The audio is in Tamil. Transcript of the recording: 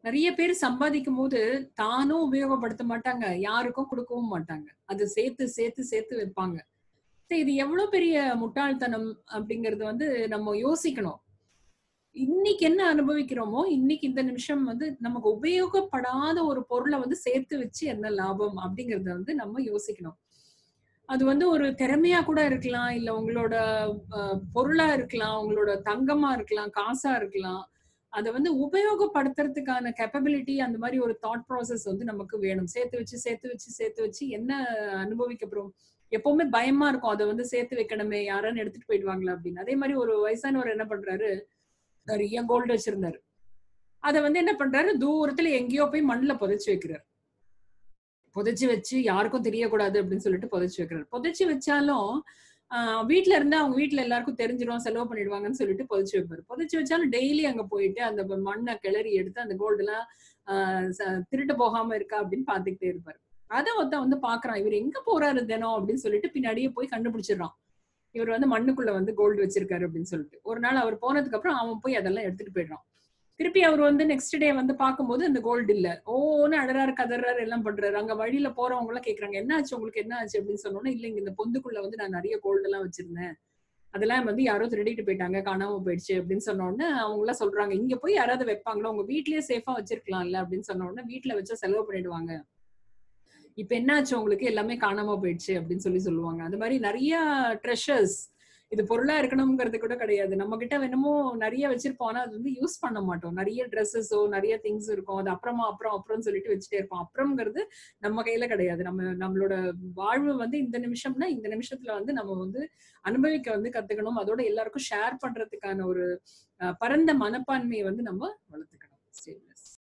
நிறைய பேர் சம்பாதிக்கும் போது தானும் உபயோகப்படுத்த மாட்டாங்க யாருக்கும் கொடுக்கவும் மாட்டாங்க அது சேர்த்து சேர்த்து சேர்த்து வைப்பாங்க சரி, இது எவ்வளவு பெரிய முட்டாள்தனம் அப்படிங்கறது வந்து நம்ம யோசிக்கணும் இன்னைக்கு என்ன அனுபவிக்கிறோமோ இன்னைக்கு இந்த நிமிஷம் வந்து நமக்கு உபயோகப்படாத ஒரு பொருளை வந்து சேர்த்து வச்சு என்ன லாபம் அப்படிங்கறத வந்து நம்ம யோசிக்கணும் அது வந்து ஒரு திறமையா கூட இருக்கலாம் இல்ல உங்களோட அஹ், பொருளா இருக்கலாம் உங்களோட தங்கமா இருக்கலாம் காசா இருக்கலாம் அதை வந்து உபயோகப்படுத்துறதுக்கான கேப்பபிலிட்டி அந்த மாதிரி ஒரு தாட் ப்ராசஸ் வந்து நமக்கு வேணும் சேர்த்து வச்சு சேர்த்து வச்சு சேர்த்து வச்சு என்ன அனுபவிக்க போறோம் எப்பவுமே பயமா இருக்கும் அதை வந்து சேர்த்து வைக்கணுமே யாரான்னு எடுத்துட்டு போயிடுவாங்களா அப்படின்னு அதே மாதிரி ஒரு வயசானவர் என்ன பண்றாரு நிறைய கோல்டு வச்சிருந்தாரு அதை வந்து என்ன பண்றாரு தூரத்துல எங்கேயோ போய் மண்ணுல புதைச்சு வைக்கிறார் புதைச்சு வச்சு யாருக்கும் தெரியக்கூடாது அப்படின்னு சொல்லிட்டு புதைச்சு வைக்கிறாரு புதைச்சு வச்சாலும் ஆஹ் வீட்ல இருந்தா அவங்க வீட்ல எல்லாருக்கும் தெரிஞ்சிடும் செலவு பண்ணிடுவாங்கன்னு சொல்லிட்டு புதைச்சு வைப்பாரு புதைச்சு வச்சாலும் டெய்லி அங்க போயிட்டு அந்த மண்ணை கிளறி எடுத்து அந்த கோல்டு எல்லாம் ஆஹ் ச- திருட்டு போகாம இருக்கா அப்படின்னு பாத்துக்கிட்டே இருப்பாரு அதை ஒருத்தன் வந்து பாக்குறான் இவர் எங்க போறாரு தினம் அப்படின்னு சொல்லிட்டு பின்னாடியே போய் கண்டுபிடிச்சிடுறான் இவர் வந்து மண்ணுக்குள்ள வந்து கோல்டு வச்சிருக்காரு அப்படின்னு சொல்லிட்டு ஒரு நாள் அவர் போனதுக்கு அப்புறம் அவன் போய் அதெல்லாம் எடுத்துட்டு போயிடுறான் திருப்பி அவர் வந்து நெக்ஸ்ட் டே வந்து பார்க்கும்போது அந்த கோல்டு இல்ல ஓன்னு அழறாரு கதறாரு எல்லாம் பண்றாரு அங்க வழியில போறவங்க எல்லாம் கேக்குறாங்க என்ன ஆச்சு உங்களுக்கு என்ன ஆச்சு அப்படின்னு சொன்னோன்னா இல்ல இங்க இந்த பொந்துக்குள்ள வந்து நான் நிறைய கோல்டு எல்லாம் வச்சிருந்தேன் அதெல்லாம் வந்து யாரோ திருடிட்டு போயிட்டாங்க காணாம போயிடுச்சு அப்படின்னு சொன்ன உடனே அவங்க எல்லாம் சொல்றாங்க இங்க போய் யாராவது வைப்பாங்களோ உங்க வீட்லயே சேஃபா வச்சிருக்கலாம்ல அப்படின்னு சொன்ன உடனே வீட்டுல வச்சா செலவு பண்ணிடுவாங்க இப்ப என்னாச்சு உங்களுக்கு எல்லாமே காணாம போயிடுச்சு அப்படின்னு சொல்லி சொல்லுவாங்க அந்த மாதிரி நிறைய ட்ரெஷர்ஸ் இது பொருளா இருக்கணுங்கிறது கூட கிடையாது நம்ம கிட்ட வேணுமோ நிறைய வச்சிருப்போம் ஆனா அது வந்து யூஸ் பண்ண மாட்டோம் நிறைய ட்ரெஸ்ஸஸோ நிறைய திங்ஸ் இருக்கும் அது அப்புறமா அப்புறம் அப்புறம் சொல்லிட்டு வச்சுட்டே இருப்போம் அப்புறம்ங்கிறது நம்ம கையில கிடையாது நம்ம நம்மளோட வாழ்வு வந்து இந்த நிமிஷம்னா இந்த நிமிஷத்துல வந்து நம்ம வந்து அனுபவிக்க வந்து கத்துக்கணும் அதோட எல்லாருக்கும் ஷேர் பண்றதுக்கான ஒரு அஹ், பரந்த மனப்பான்மையை வந்து நம்ம